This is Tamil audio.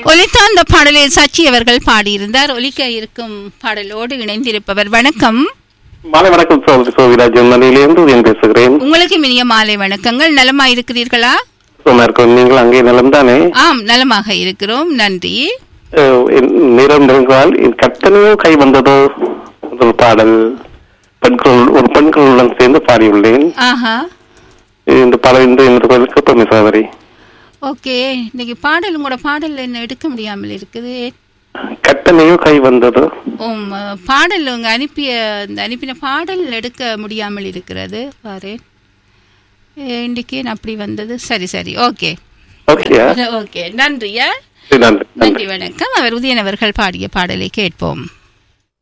ஒலித்த அந்த பாடலை சச்சி அவர்கள் பாடியிருந்தார் ஒலிக்க இருக்கும் பாடலோடு இணைந்திருப்பவர் வணக்கம் மாலை வணக்கம் சோதரி சோவிராஜ் மலையிலிருந்து உதயம் பேசுகிறேன் உங்களுக்கு இனிய மாலை வணக்கங்கள் நலமா இருக்கிறீர்களா சும்மா இருக்கோம் நீங்கள் அங்கே நலம் தானே ஆம் நலமாக இருக்கிறோம் நன்றி அஹ், என் நிறம் நெருங்கால் என் கட்டணையோ கை வந்ததோ ஒரு பாடல் பெண்கள் ஒரு பெண்களுடன் சேர்ந்து பாடியுள்ளேன் ஆஹா இந்த பாடல் இந்த என்னுடைய பொம்மி சோதரி ஓகே இன்னைக்கு பாடல் உங்களோட பாடல் என்ன எடுக்க முடியாமல் இருக்குது கட்டணையோ கை வந்ததோ உம் பாடல் உங்க அனுப்பிய இந்த அனுப்பின பாடல் எடுக்க முடியாமல் இருக்கிறது பாரு இன்றைக்கு அப்படி வந்தது சரி சரி ஓகே ஓகேயா ஓகே நன்றியா சரி, நன்றி நன்றி நன்றி வணக்கம் அவர் உதயன் அவர்கள் பாடிய பாடலை கேட்போம்